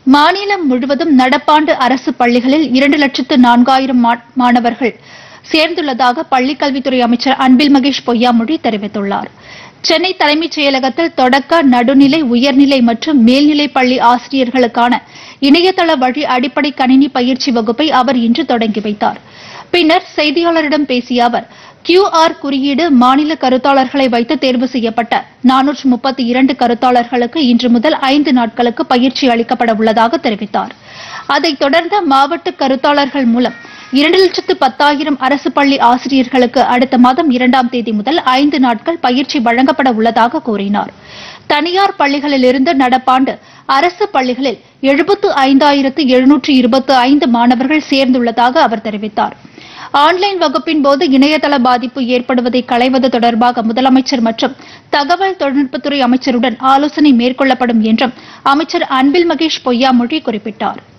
மாநிலம் முழுவதும் நடப்பாண்டு அரசு பள்ளிகளில் இரண்டு லட்சத்து நான்காயிரம் மா- மாணவர்கள் சேர்ந்துள்ளதாக பள்ளிக்கல்வித்துறை அமைச்சர் அன்பில் மகேஷ் பொய்யாமொழி தெரிவித்துள்ளார் சென்னை தலைமைச் செயலகத்தில் தொடக்க நடுநிலை உயர்நிலை மற்றும் மேல்நிலை பள்ளி ஆசிரியர்களுக்கான இணையதள வழி அடிப்படை கணினி பயிற்சி வகுப்பை அவர் இன்று தொடங்கி வைத்தார் பின்னர் செய்தியாளரிடம் பேசிய அவர் QR குறியீடு மாநில கருத்தாளர்களை வைத்து தேர்வு செய்யப்பட்ட நானூற்று முப்பத்தி இரண்டு கருத்தாளர்களுக்கு இன்று முதல் ஐந்து நாட்களுக்கு பயிற்சி அளிக்கப்பட உள்ளதாக தெரிவித்தார் அதைத் தொடர்ந்து மாவட்ட கருத்தாளர்கள் மூலம் இரண்டு லட்சத்து பத்தாயிரம் அரசு பள்ளி ஆசிரியர்களுக்கு அடுத்த மாதம் இரண்டாம் தேதி முதல் ஐந்து நாட்கள் பயிற்சி வழங்கப்பட உள்ளதாக கூறினார் தனியார் பள்ளிகளிலிருந்து நடப்பாண்டு அரசு பள்ளிகளில் எழுபத்து ஐந்தாயிரத்து எழுநூற்று இருபத்து ஐந்து மாணவர்கள் சேர்ந்துள்ளதாக அவர் தெரிவித்தார் ஆன்லைன் வகுப்பின் போது இணையதள பாதிப்பு ஏற்படுவதை களைவது தொடர்பாக முதலமைச்சர் மற்றும் தகவல் தொழில்நுட்பத்துறை அமைச்சருடன் ஆலோசனை மேற்கொள்ளப்படும் என்றும் அமைச்சர் அன்பில் மகேஷ் பொய்யாமொழி குறிப்பிட்டார்